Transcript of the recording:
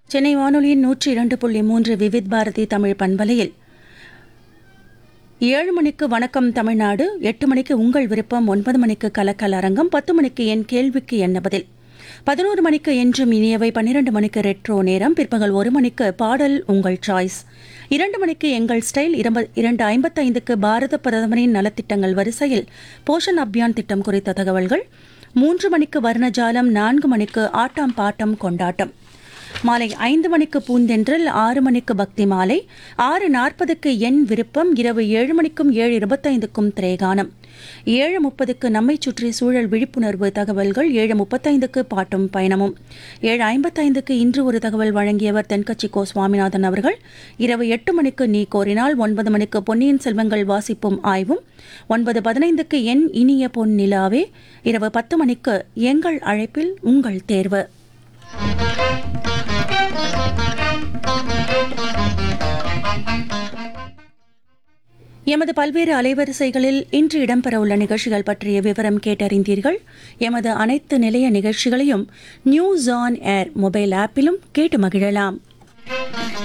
சென்னை வானொலியின் நூற்றி இரண்டு புள்ளி மூன்று விவித் பாரதி தமிழ் பண்பலையில் ஏழு மணிக்கு வணக்கம் தமிழ்நாடு எட்டு மணிக்கு உங்கள் விருப்பம் ஒன்பது மணிக்கு கலக்கல் அரங்கம் பத்து மணிக்கு என் கேள்விக்கு என்ன பதில் பதினோரு மணிக்கு என்றும் இனியவை பன்னிரண்டு மணிக்கு ரெட்ரோ நேரம் பிற்பகல் ஒரு மணிக்கு பாடல் உங்கள் சாய்ஸ் இரண்டு மணிக்கு எங்கள் ஸ்டைல் இரம்ப- இரண்டு ஐம்பத்தைந்துக்கு பாரத பிரதமரின் நலத்திட்டங்கள் வரிசையில் போஷன் அபியான் திட்டம் குறித்த தகவல்கள் மூன்று மணிக்கு வர்ணஜாலம் நான்கு மணிக்கு ஆட்டம் பாட்டம் கொண்டாட்டம் மாலை ஐந்து மணிக்கு பூந்தென்றல் ஆறு மணிக்கு பக்தி மாலை ஆறு நாற்பதுக்கு என் விருப்பம் இரவு ஏழு மணிக்கும் ஏழு இருபத்தைந்துக்கும் திரேகானம் ஏழு முப்பதுக்கு நம்மை சுற்றி சூழல் விழிப்புணர்வு தகவல்கள் ஏழு முப்பத்தைந்துக்கு பாட்டும் பயணமும் ஏழு ஐம்பத்தைந்துக்கு இன்று ஒரு தகவல் வழங்கியவர் தென்கட்சி கோ சுவாமிநாதன் அவர்கள் இரவு எட்டு மணிக்கு நீ கோரினால் ஒன்பது மணிக்கு பொன்னியின் செல்வங்கள் வாசிப்பும் ஆய்வும் ஒன்பது பதினைந்துக்கு என் இனிய பொன் நிலாவே இரவு பத்து மணிக்கு எங்கள் அழைப்பில் உங்கள் தேர்வு எமது பல்வேறு அலைவரிசைகளில் இன்று இடம்பெறவுள்ள நிகழ்ச்சிகள் பற்றிய விவரம் கேட்டறிந்தீர்கள் எமது அனைத்து நிலைய நிகழ்ச்சிகளையும் நியூஸ் ஆன் ஏர் மொபைல் ஆப்பிலும் கேட்டு மகிழலாம்